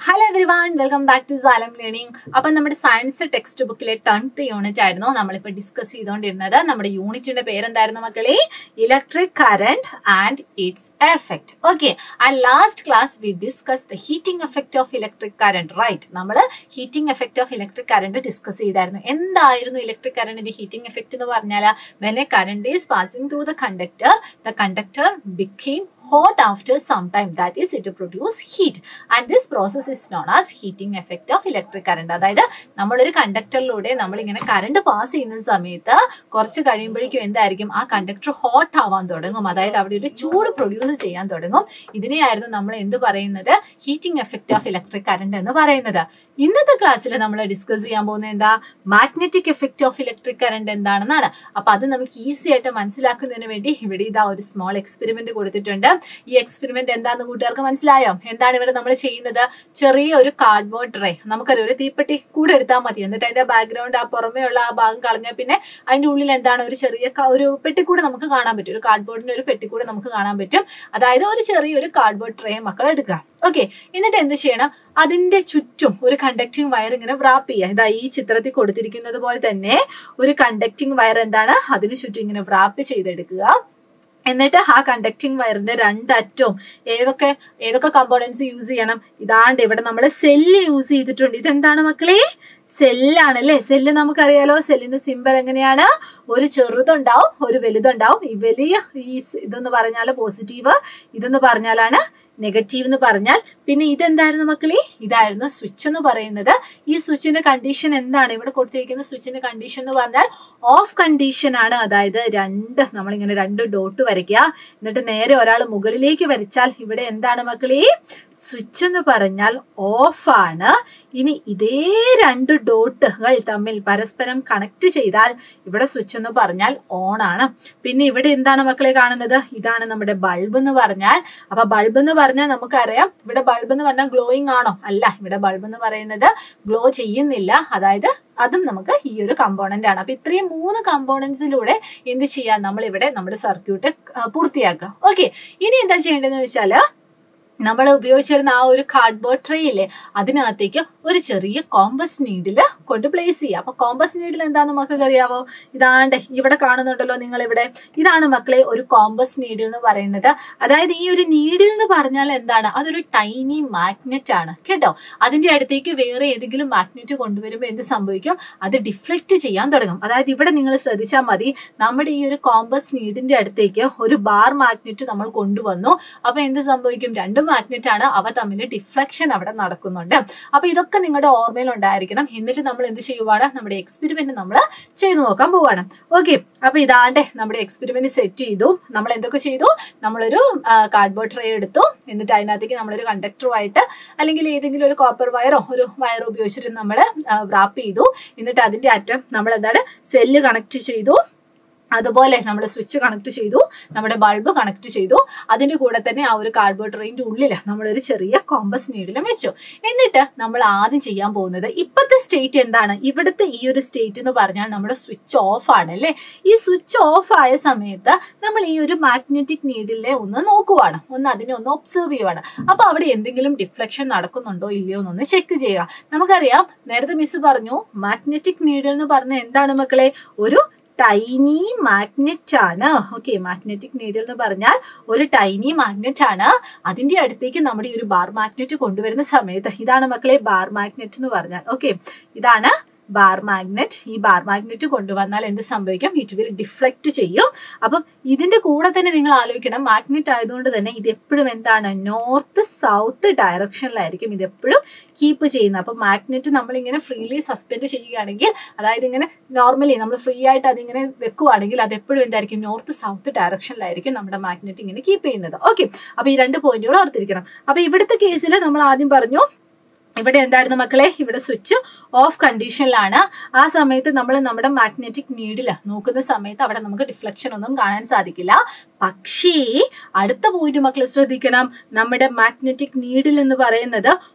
hello everyone welcome back to Salam learning അപ്പം നമ്മുടെ science text ബുക്കിലെ ടെൻത്ത് യൂണിറ്റ് ആയിരുന്നു നമ്മളിപ്പോൾ ഡിസ്കസ് ചെയ്തുകൊണ്ടിരുന്നത് നമ്മുടെ യൂണിറ്റിന്റെ പേരെന്തായിരുന്നു മക്കളെ electric current and its effect okay and last class we discuss the heating effect of electric current right നമ്മൾ heating effect of electric current discuss ചെയ്തായിരുന്നു എന്തായിരുന്നു ഇലക്ട്രിക് കറണ്ടിന്റെ ഹീറ്റിംഗ് എഫക്ട് എന്ന് പറഞ്ഞാൽ when a current is passing through the conductor the conductor became hot after some time that is it produce heat and this process is known as heating effect of electric current അതായത് നമ്മളൊരു കണ്ടക്ടറിലൂടെ നമ്മൾ ഇങ്ങനെ current pass ചെയ്യുന്ന സമയത്ത് കുറച്ച് കഴിയുമ്പോഴേക്കും എന്തായിരിക്കും ആ കണ്ടക്ടർ ഹോട്ട് ആവാൻ തുടങ്ങും അതായത് അവിടെ ഒരു ചൂട് പ്രൊഡ്യൂസ് ചെയ്യാൻ തുടങ്ങും ഇതിനെയായിരുന്നു നമ്മൾ എന്ത് പറയുന്നത് heating effect of electric current എന്ന് പറയുന്നത് ഇന്നത്തെ ക്ലാസ്സിൽ നമ്മൾ ഡിസ്കസ് ചെയ്യാൻ പോകുന്നത് എന്താ magnetic effect of electric current എന്താണെന്നാണ് അപ്പൊ അത് നമുക്ക് ഈസി ആയിട്ട് മനസ്സിലാക്കുന്നതിന് വേണ്ടി ഇവിടെ ഇതാ ഒരു സ്മോൾ എക്സ്പെരിമെന്റ് കൊടുത്തിട്ടുണ്ട് ഈ എക്സ്പെരിമെന്റ് എന്താന്ന് കൂട്ടുകാർക്ക് മനസ്സിലായോ എന്താണ് ഇവിടെ നമ്മൾ ചെയ്യുന്നത് ചെറിയ ഒരു കാർഡ്ബോർഡ് ട്രേ നമുക്കറിയാം ഒരു തീപ്പെട്ടി കൂടെ എടുത്താൽ മതി എന്നിട്ട് അതിന്റെ ബാക്ക്ഗ്രൗണ്ട് ആ പുറമേയുള്ള ആ ഭാഗം കളഞ്ഞാൽ പിന്നെ അതിന്റെ ഉള്ളിൽ എന്താണ് ഒരു ചെറിയ ക- ഒരു പെട്ടിക്കൂടെ നമുക്ക് കാണാൻ പറ്റും ഒരു കാർഡ്ബോർഡിന്റെ ഒരു പെട്ടിക്കൂടെ നമുക്ക് കാണാൻ പറ്റും അതായത് ഒരു ചെറിയൊരു കാർഡ്ബോർഡ് ട്രേ മക്കൾ എടുക്കുക ഓക്കെ എന്നിട്ട് എന്ത് ചെയ്യണം അതിന്റെ ചുറ്റും ഒരു കണ്ടക്ടിങ് വയർ ഇങ്ങനെ വ്രാപ്പ് ചെയ്യുക ഇതാ ഈ ചിത്രത്തിൽ കൊടുത്തിരിക്കുന്നത് പോലെ തന്നെ ഒരു കണ്ടക്ടിങ് വയർ എന്താണ് അതിനു ചുറ്റും ഇങ്ങനെ വ്രാപ്പ് ചെയ്തെടുക്കുക എന്നിട്ട് ആ കണ്ടക്ടിങ് വയറിന്റെ രണ്ടറ്റവും ഏതൊക്കെ ഏതൊക്കെ കമ്പോണൻസ് യൂസ് ചെയ്യണം ഇതാണ്ട് ഇവിടെ നമ്മൾ സെല്ല് യൂസ് ചെയ്തിട്ടുണ്ട് ഇതെന്താണ് മക്കളെ സെല്ലാണ് അല്ലേ സെല്ല് നമുക്കറിയാലോ സെല്ലിന്റെ സിമ്പൽ എങ്ങനെയാണ് ഒരു ചെറുതുണ്ടാവും ഒരു വലുതുണ്ടാവും ഈ വലിയ ഈ സ് ഇതെന്ന് പറഞ്ഞാൽ പോസിറ്റീവ് ഇതെന്ന് പറഞ്ഞാലാണ് നെഗറ്റീവ് എന്ന് പറഞ്ഞാൽ പിന്നെ ഇതെന്തായിരുന്നു മക്കളെ ഇതായിരുന്നു സ്വിച്ച് എന്ന് പറയുന്നത് ഈ സ്വിച്ചിന്റെ കണ്ടീഷൻ എന്താണ് ഇവിടെ കൊടുത്തിരിക്കുന്ന സ്വിച്ചിന്റെ കണ്ടീഷൻ എന്ന് പറഞ്ഞാൽ ഓഫ് കണ്ടീഷൻ ആണ് അതായത് രണ്ട് നമ്മളിങ്ങനെ രണ്ട് ഡോട്ട് വരയ്ക്കുക എന്നിട്ട് നേരെ ഒരാൾ മുകളിലേക്ക് വരച്ചാൽ ഇവിടെ എന്താണ് മക്കളെ സ്വിച്ച് എന്ന് പറഞ്ഞാൽ ഓഫ് ആണ് ഇനി ഇതേ രണ്ട് ഡോട്ടുകൾ തമ്മിൽ പരസ്പരം കണക്ട് ചെയ്താൽ ഇവിടെ സ്വിച്ച് എന്ന് പറഞ്ഞാൽ ഓൺ ആണ് പിന്നെ ഇവിടെ എന്താണ് മക്കളെ കാണുന്നത് ഇതാണ് നമ്മുടെ ബൾബ് എന്ന് പറഞ്ഞാൽ അപ്പൊ ബൾബ് എന്ന് പറഞ്ഞാൽ നമുക്കറിയാം ഇവിടെ ബൾബ് എന്ന് പറഞ്ഞാൽ ഗ്ലോയിങ് ആണോ അല്ല ഇവിടെ ബൾബ് എന്ന് പറയുന്നത് ഗ്ലോ ചെയ്യുന്നില്ല അതായത് അതും നമുക്ക് ഈ ഒരു കമ്പോണന്റ് ആണ് അപ്പൊ ഇത്രയും മൂന്ന് കമ്പോണൻസിലൂടെ എന്ത് ചെയ്യാം നമ്മൾ ഇവിടെ നമ്മുടെ സർക്യൂട്ട് പൂർത്തിയാക്കുക ഓക്കെ ഇനി എന്താ ചെയ്യേണ്ടതെന്ന് വെച്ചാല് നമ്മൾ ഉപയോഗിച്ചിരുന്ന ആ ഒരു കാർഡ്ബോർഡ് ട്രേ ഇല്ലേ അതിനകത്തേക്ക് ഒരു ചെറിയ കോമ്പസ് നീഡില് കൊണ്ട് പ്ലേസ് ചെയ്യുക അപ്പൊ കോമ്പസ് നീഡിൽ എന്താന്ന് മക്കൾക്ക് അറിയാവോ ഇതാണ്ട് ഇവിടെ കാണുന്നുണ്ടല്ലോ നിങ്ങൾ ഇവിടെ ഇതാണ് മക്കളെ ഒരു കോമ്പസ് നീഡിൽ എന്ന് പറയുന്നത് അതായത് ഈ ഒരു നീഡിൽ എന്ന് പറഞ്ഞാൽ എന്താണ് അതൊരു ടൈനി മാഗ്നറ്റ് ആണ് കേട്ടോ അതിന്റെ അടുത്തേക്ക് വേറെ ഏതെങ്കിലും മാഗ്നറ്റ് കൊണ്ടുവരുമ്പോൾ എന്ത് സംഭവിക്കും അത് ഡിഫ്ലക്റ്റ് ചെയ്യാൻ തുടങ്ങും അതായത് ഇവിടെ നിങ്ങൾ ശ്രദ്ധിച്ചാൽ മതി നമ്മുടെ ഈ ഒരു കോമ്പസ് നീഡിന്റെ അടുത്തേക്ക് ഒരു ബാർ മാഗ്നറ്റ് നമ്മൾ കൊണ്ടുവന്നു അപ്പൊ എന്ത് സംഭവിക്കും രണ്ട് മാഗ്നറ്റ് ആണ് അവ തമ്മിൽ ഡിഫ്ലക്ഷൻ അവിടെ നടക്കുന്നുണ്ട് അപ്പൊ ഇതൊക്കെ നിങ്ങളുടെ ഓർമ്മയിൽ ഉണ്ടായിരിക്കണം എന്നിട്ട് നമ്മൾ എന്ത് ചെയ്യുവാണ് നമ്മുടെ എക്സ്പെരിമെന്റ് നമ്മൾ ചെയ്തു നോക്കാൻ പോവാണ് ഓക്കെ അപ്പൊ ഇതാണ്ട് നമ്മുടെ എക്സ്പെരിമെന്റ് സെറ്റ് ചെയ്തു നമ്മൾ എന്തൊക്കെ ചെയ്തു നമ്മളൊരു കാർഡ്ബോർഡ് ട്രേ എടുത്തു എന്നിട്ട് അതിനകത്തേക്ക് നമ്മളൊരു കണ്ടക്ടറുമായിട്ട് അല്ലെങ്കിൽ ഏതെങ്കിലും ഒരു കോപ്പർ വയറോ ഒരു വയറോ ഉപയോഗിച്ചിട്ട് നമ്മൾ റാപ്പ് ചെയ്തു എന്നിട്ട് അതിന്റെ അറ്റം നമ്മൾ എന്താണ് സെല്ല് കണക്ട് ചെയ്തു അതുപോലെ നമ്മൾ സ്വിച്ച് കണക്ട് ചെയ്തു നമ്മുടെ ബൾബ് കണക്ട് ചെയ്തു അതിന്റെ കൂടെ തന്നെ ആ ഒരു കാർഡ്ബോർഡ് ട്രെയിൻ്റെ ഉള്ളിൽ നമ്മളൊരു ചെറിയ കോമ്പസ് നീഡിലും വെച്ചു എന്നിട്ട് നമ്മൾ ആദ്യം ചെയ്യാൻ പോകുന്നത് ഇപ്പോഴത്തെ സ്റ്റേറ്റ് എന്താണ് ഇവിടുത്തെ ഈ ഒരു സ്റ്റേറ്റ് എന്ന് പറഞ്ഞാൽ നമ്മുടെ സ്വിച്ച് ഓഫ് ആണ് അല്ലേ ഈ സ്വിച്ച് ഓഫ് ആയ സമയത്ത് നമ്മൾ ഈ ഒരു മാഗ്നറ്റിക് നീഡിലെ ഒന്ന് നോക്കുവാണ് ഒന്ന് അതിനെ ഒന്ന് ഒബ്സർവ് ചെയ്യുവാണ് അപ്പൊ അവിടെ എന്തെങ്കിലും ഡിഫ്ലക്ഷൻ നടക്കുന്നുണ്ടോ ഇല്ലയോ എന്നൊന്ന് ചെക്ക് ചെയ്യുക നമുക്കറിയാം നേരത്തെ മിസ് പറഞ്ഞു മാഗ്നറ്റിക് നീഡിൽ എന്ന് പറഞ്ഞ എന്താണ് മക്കളെ ഒരു ടൈനി മാഗ്നറ്റ് ആണ് ഓക്കെ മാഗ്നറ്റിക് നീഡിൽ എന്ന് പറഞ്ഞാൽ ഒരു ടൈനി മാഗ്നറ്റ് ആണ് അതിന്റെ അടുത്തേക്ക് നമ്മുടെ ഈ ഒരു ബാർ മാഗ്നറ്റ് കൊണ്ടുവരുന്ന സമയത്ത് ഇതാണ് മക്കളെ ബാർ മാഗ്നറ്റ് എന്ന് പറഞ്ഞാൽ ഓക്കെ ഇതാണ് ബാർ മാഗ്നറ്റ് ഈ ബാർ മാഗ്നറ്റ് കൊണ്ടുവന്നാൽ എന്ത് സംഭവിക്കും ഇറ്റ് വിൽ ഡിഫ്ലക്റ്റ് ചെയ്യും അപ്പം ഇതിന്റെ കൂടെ തന്നെ നിങ്ങൾ ആലോചിക്കണം മാഗ്നറ്റ് ആയതുകൊണ്ട് തന്നെ ഇത് എപ്പോഴും എന്താണ് നോർത്ത് സൗത്ത് ഡയറക്ഷനിലായിരിക്കും ഇത് എപ്പോഴും കീപ്പ് ചെയ്യുന്നത് അപ്പം മാഗ്നറ്റ് നമ്മളിങ്ങനെ ഫ്രീലി സസ്പെൻഡ് ചെയ്യുകയാണെങ്കിൽ അതായത് ഇങ്ങനെ നോർമലി നമ്മൾ ഫ്രീ ആയിട്ട് അതിങ്ങനെ വെക്കുവാണെങ്കിൽ അത് എപ്പോഴും എന്തായിരിക്കും നോർത്ത് സൗത്ത് ഡയറക്ഷനിലായിരിക്കും നമ്മുടെ മാഗ്നറ്റ് ഇങ്ങനെ കീപ്പ് ചെയ്യുന്നത് ഓക്കെ അപ്പൊ ഈ രണ്ട് പോയിന്റുകൾ ഓർത്തിരിക്കണം അപ്പൊ ഇവിടുത്തെ കേസിൽ നമ്മൾ ആദ്യം പറഞ്ഞു ഇവിടെ എന്തായിരുന്നു മക്കളെ ഇവിടെ സ്വിച്ച് ഓഫ് കണ്ടീഷനിലാണ് ആ സമയത്ത് നമ്മൾ നമ്മുടെ മാഗ്നറ്റിക് നീഡിൽ നോക്കുന്ന സമയത്ത് അവിടെ നമുക്ക് ഡിഫ്ലക്ഷൻ ഒന്നും കാണാൻ സാധിക്കില്ല പക്ഷേ അടുത്ത പോയിന്റ് മക്കൾ ശ്രദ്ധിക്കണം നമ്മുടെ മാഗ്നറ്റിക് നീഡിൽ എന്ന് പറയുന്നത്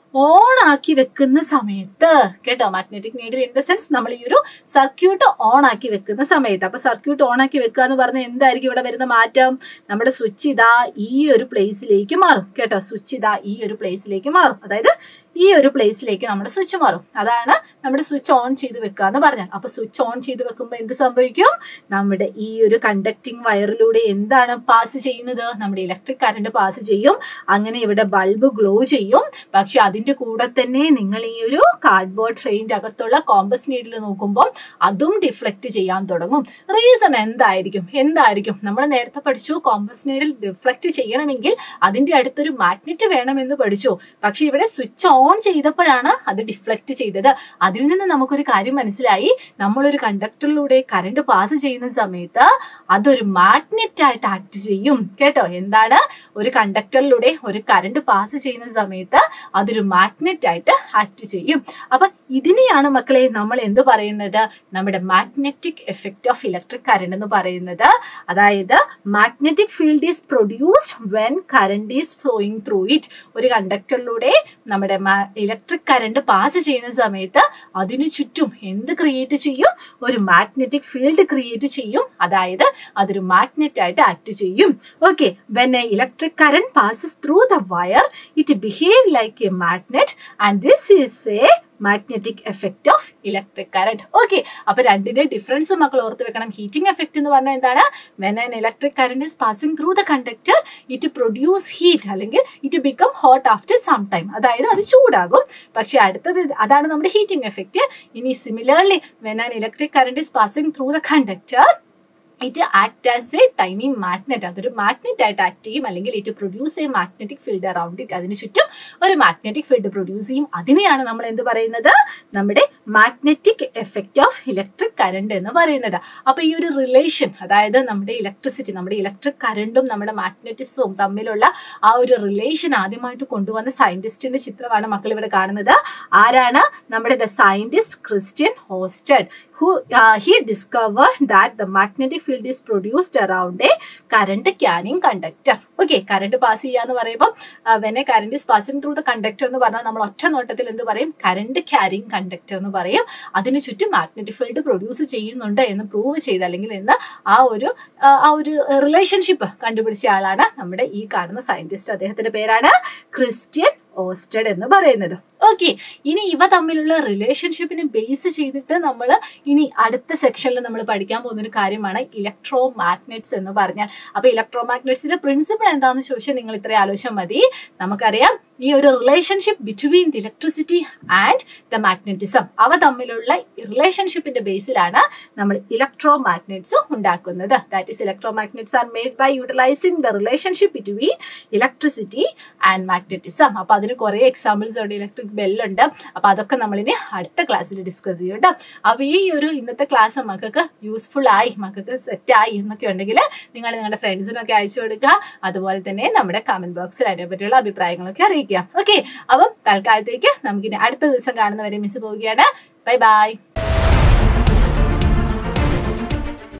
ഓൺ ആക്കി വെക്കുന്ന സമയത്ത് കേട്ടോ magnetic needle in the sense നമ്മൾ ഈ ഒരു സർക്യൂട്ട് ഓൺ ആക്കി വെക്കുന്ന സമയത്ത് അപ്പൊ സർക്യൂട്ട് ഓൺ ആക്കി വെക്കുക എന്ന് പറഞ്ഞാൽ എന്തായിരിക്കും ഇവിടെ വരുന്ന മാറ്റം നമ്മുടെ സ്വിച്ച് ഇതാ ഈ ഒരു പ്ലേസിലേക്ക് മാറും കേട്ടോ സ്വിച്ച് ഇതാ ഈ ഒരു പ്ലേസിലേക്ക് മാറും അതായത് ഈ ഒരു പ്ലേസിലേക്ക് നമ്മുടെ സ്വിച്ച് മാറും അതാണ് നമ്മുടെ സ്വിച്ച് ഓൺ ചെയ്ത് വെക്കുക എന്ന് പറഞ്ഞാൽ അപ്പൊ സ്വിച്ച് ഓൺ ചെയ്ത് വെക്കുമ്പോൾ എന്ത് സംഭവിക്കും നമ്മുടെ ഈ ഒരു കണ്ടക്ടിങ് വയറിലൂടെ എന്താണ് പാസ് ചെയ്യുന്നത് നമ്മുടെ ഇലക്ട്രിക് കറണ്ട് പാസ് ചെയ്യും അങ്ങനെ ഇവിടെ ബൾബ് ഗ്ലോ ചെയ്യും പക്ഷെ അതിന്റെ കൂടെ തന്നെ നിങ്ങൾ ഈ ഒരു കാർഡ്ബോർഡ് ട്രെയിനിന്റെ അകത്തുള്ള കോമ്പസ് നീഡിൽ നോക്കുമ്പോൾ അതും ഡിഫ്ലക്ട് ചെയ്യാൻ തുടങ്ങും റീസൺ എന്തായിരിക്കും എന്തായിരിക്കും നമ്മൾ നേരത്തെ പഠിച്ചു കോമ്പസ് നീഡിൽ ഡിഫ്ലക്ട് ചെയ്യണമെങ്കിൽ അതിന്റെ അടുത്തൊരു മാഗ്നറ്റ് വേണമെന്ന് പഠിച്ചു പക്ഷെ ഇവിടെ സ്വിച്ച് ഓൺ ചെയ്തപ്പോഴാണ് അത് ഡിഫ്ലക്ട് ചെയ്തത് അതിൽ നിന്ന് നമുക്കൊരു കാര്യം മനസ്സിലായി നമ്മളൊരു കണ്ടക്ടറിലൂടെ കറണ്ട് പാസ് ചെയ്യുന്ന സമയത്ത് അതൊരു മാഗ്നറ്റ് ആയിട്ട് ആക്ട് ചെയ്യും കേട്ടോ എന്താണ് ഒരു കണ്ടക്ടറിലൂടെ ഒരു കറണ്ട് പാസ് ചെയ്യുന്ന സമയത്ത് അതൊരു മാഗ്നറ്റ് ആയിട്ട് ആക്ട് ചെയ്യും അപ്പൊ ഇതിനെയാണ് മക്കളെ നമ്മൾ എന്ത് പറയുന്നത് നമ്മുടെ magnetic effect of electric current എന്ന് പറയുന്നത് അതായത് magnetic field is produced when current is flowing through it ഒരു കണ്ടക്ടറിലൂടെ നമ്മുടെ ഇലക്ട്രിക് കറണ്ട് പാസ് ചെയ്യുന്ന സമയത്ത് അതിനു ചുറ്റും എന്ത് ക്രിയേറ്റ് ചെയ്യും ഒരു മാഗ്നറ്റിക് ഫീൽഡ് ക്രിയേറ്റ് ചെയ്യും അതായത് അതൊരു മാഗ്നറ്റ് ആയിട്ട് ആക്ട് ചെയ്യും okay when a electric current passes through the wire it behave like a magnet and this is a magnetic effect of electric current okay അപ്പൊ രണ്ടിന്റെ ഡിഫറൻസ് മക്കൾ ഓർത്ത് വെക്കണം ഹീറ്റിംഗ് എഫക്റ്റ് എന്ന് പറഞ്ഞാൽ എന്താണ് when an electric current is passing through the conductor it produce heat അല്ലെങ്കിൽ it become hot after some time അതായത് അത് ചൂടാകും പക്ഷെ അടുത്തത് അതാണ് നമ്മുടെ ഹീറ്റിംഗ് എഫക്റ്റ് ഇനി similarly when an electric current is passing through the conductor it act as a tiny magnet അതൊരു മാഗ്നറ്റ് ആയിട്ട് ആക്ട് ചെയ്യും അല്ലെങ്കിൽ it produce a magnetic field around it അതിന് ചുറ്റും ഒരു മാഗ്നറ്റിക് ഫീൽഡ് പ്രൊഡ്യൂസ് ചെയ്യും അതിനെയാണ് നമ്മൾ എന്ത് പറയുന്നത് നമ്മുടെ magnetic effect of electric current എന്ന് പറയുന്നത് അപ്പൊ ഈ ഒരു റിലേഷൻ അതായത് നമ്മുടെ ഇലക്ട്രിസിറ്റി നമ്മുടെ ഇലക്ട്രിക് കറണ്ടും നമ്മുടെ മാഗ്നറ്റിസവും തമ്മിലുള്ള ആ ഒരു റിലേഷൻ ആദ്യമായിട്ട് കൊണ്ടുവന്ന സയന്റിസ്റ്റിന്റെ ചിത്രമാണ് മക്കൾ ഇവിടെ കാണുന്നത് ആരാണ് നമ്മുടെ the scientist Christian Oersted who uh, he discovered that the magnetic field is produced around a current carrying conductor okay current pass ചെയ്യാന്ന് പറയുമ്പോൾ when a current is passing through the conductor എന്ന് പറഞ്ഞാൽ നമ്മൾ ഒറ്റ നോട്ടത്തിൽ എന്ത് പറയും കറണ്ട് ക്യാരിങ് കണ്ടക്ടർ എന്ന് പറയും അതിന് ചുറ്റും മാഗ്നറ്റിക് ഫീൽഡ് പ്രൊഡ്യൂസ് ചെയ്യുന്നുണ്ട് എന്ന് പ്രൂവ് ചെയ്ത് അല്ലെങ്കിൽ എന്ന് ആ ഒരു ആ ഒരു റിലേഷൻഷിപ്പ് കണ്ടുപിടിച്ച ആളാണ് നമ്മുടെ ഈ കാണുന്ന സയന്റിസ്റ്റ് അദ്ദേഹത്തിന്റെ പേരാണ് ക്രിസ്ത്യൻ ഓസ്റ്റഡ് എന്ന് പറയുന്നത് ഓക്കെ ഇനി ഇവ തമ്മിലുള്ള റിലേഷൻഷിപ്പിനെ ബേസ് ചെയ്തിട്ട് നമ്മൾ ഇനി അടുത്ത സെക്ഷനിൽ നമ്മൾ പഠിക്കാൻ പോകുന്ന ഒരു കാര്യമാണ് ഇലക്ട്രോ മാഗ്നറ്റ്സ് എന്ന് പറഞ്ഞാൽ അപ്പൊ ഇലക്ട്രോ മാഗ്നറ്റ്സിന്റെ പ്രിൻസിപ്പിൾ എന്താണെന്ന് ചോദിച്ചാൽ നിങ്ങൾ ഇത്ര ആലോചന മതി നമുക്കറിയാം ഈ ഒരു relationship between the electricity and the magnetism അവ തമ്മിലുള്ള റിലേഷൻഷിപ്പിന്റെ ബേസിലാണ് നമ്മൾ ഇലക്ട്രോ മാഗ്നറ്റ്സ് ഉണ്ടാക്കുന്നത് that is electromagnets are made by utilising the relationship between electricity and magnetism അപ്പൊ അതിന് കുറെ എക്സാമ്പിൾസ് ഉണ്ട് ഇലക്ട്രിക് ബെല്ലുണ്ട് അപ്പൊ അതൊക്കെ നമ്മൾ ഇനി അടുത്ത ക്ലാസ്സിൽ ഡിസ്കസ് ചെയ്യും കേട്ടോ അപ്പൊ ഈ ഒരു ഇന്നത്തെ ക്ലാസ് മക്കൾക്ക് യൂസ്ഫുൾ ആയി മക്കൾക്ക് സെറ്റ് ആയി എന്നൊക്കെ ഉണ്ടെങ്കിൽ നിങ്ങൾ നിങ്ങളുടെ ഫ്രണ്ട്സിനൊക്കെ അയച്ചു കൊടുക്കുക അതുപോലെ തന്നെ നമ്മുടെ കമന്റ് ബോക്സിൽ അതിനെ പറ്റിയുള്ള അഭിപ്രായങ്ങളൊക്കെ അറിയിക്കുക ഓക്കെ അപ്പം തൽക്കാലത്തേക്ക് നമുക്കിനി അടുത്ത ദിവസം കാണുന്നവരെ മിസ് പോവുകയാണ് ബൈ ബൈ